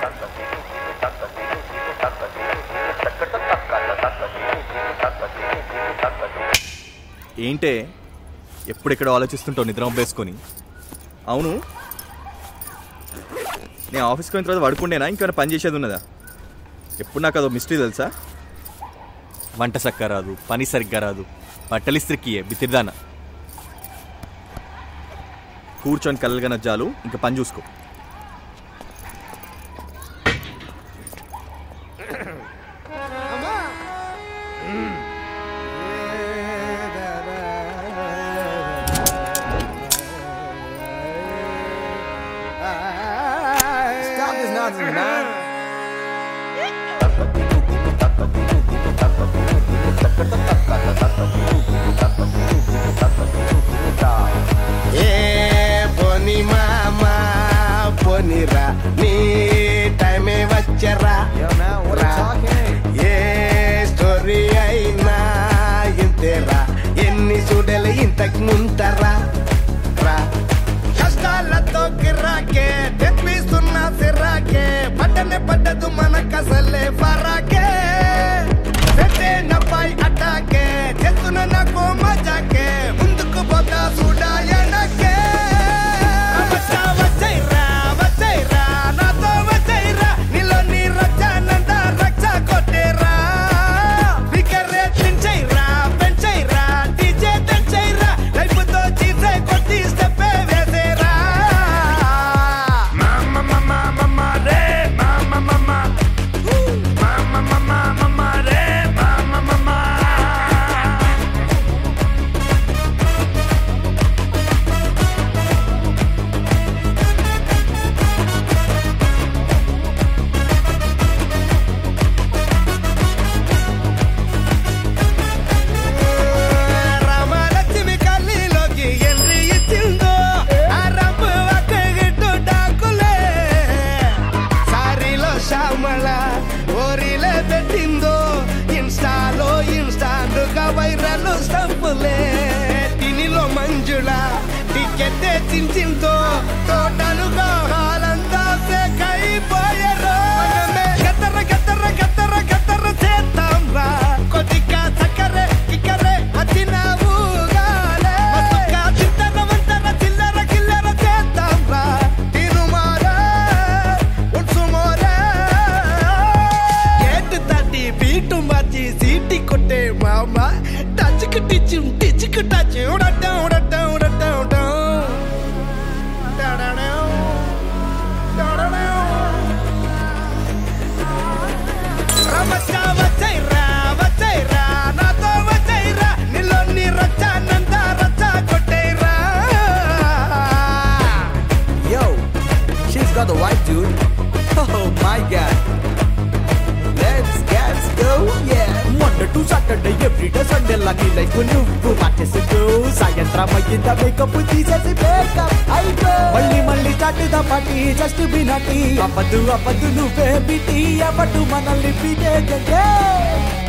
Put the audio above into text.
ఏంటే ఎప్పుడెక్కడ ఆలోచిస్తుంటావు నిద్ర వేసుకొని అవును నేను ఆఫీస్కి పోయిన తర్వాత పడుకుండేనా ఇంకేమైనా పని చేసేది ఉన్నదా ఎప్పుడు నాకు అదో మిస్టరీ తెలుసా వంట సక్క రాదు పని సరిగ్గా రాదు బట్టలు ఇస్త్రికియే బితిర్దాన కూర్చొని కలగన జాలు ఇంకా పని చూసుకో Stop this nonsense, man. ఏ పోని మామా పోనిరా నీ టైమే వచ్చరా Yo, man, what are you talking? ఏ స్టోరీ అయినా ఇంతేరా ఎన్ని చూడలు ఇంతకు ముంతరా రా కష్టాలతో కిరాకే తెప్పిస్తున్న సిరాకే పడ్డనే పడ్డదు మనకసలే ఫరాకే పెట్టే నపై అటాకే చేస్తున్న నాకు మజాకే ముందుకు పోతా చూడాయనకే వచ్చా వచ్చైరా వచ్చైరా నాతో వచ్చైరా నీలో నీ రచ్చానంద రచ్చ కొట్టేరా స్పీకరే చించైరా పెంచైరా డీజే దంచైరా లైఫ్తో చీజే కొట్టి స్టెప్పే వేసేరా మామ మామ మామ రే మామ మామ మామ మామ మామ రే మామ మామ రామలక్ష్మి కల్లిలోకి ఎంట్రీ ఇచ్చిందో ఆ రంపు ఒక్కగిట్టు డాకులే సారీలో శ్యామళ ఓరిలే పెట్టిందో ఇన్స్టాలో ఇన్స్టాంట్గా వైరల్ స్టంపులే తినిలో మంజుల టికెట్ చించిందో తోటలుగా హాలంతా సేకైపోయారు గద్దర గద్దర గద్దర గద్దర చేద్దాం రా కొద్దిగా చక్కరే కిక్కరే వచ్చినావు చిల్లర వంతర చిల్లర కిల్లర చేద్దాం రా తిరుమారే ఉడ్సుమోరే గేట్ తట్టి బీటు మార్చి సీటి కొట్టే మామ టచ్కి టిచ్చు టిచ్కి టచ్ ఉడట్టం ఉడట్టం ఉడట్టం ఉడటం డడడం, డడడం. రమచ్చా వచ్చైరా వచ్చైరా నాతో వచ్చైరా నీలో నీ రచ్చానంద రచ్చ కొట్టేరా Yo, she's got the white dude. Oh my god. Let's get go, yeah. Monday to Saturday, every day Sunday lucky life నువ్వు మార్చేసుకో సాయంత్రం అయ్యిందా మేకప్ తీసేసి మేకప్ అయిపో మళ్ళీ మళ్ళీ start the party just be నటి అవ్వదు అవ్వదు నువ్వే బిటి అవ్వదు మనల్ని బిటే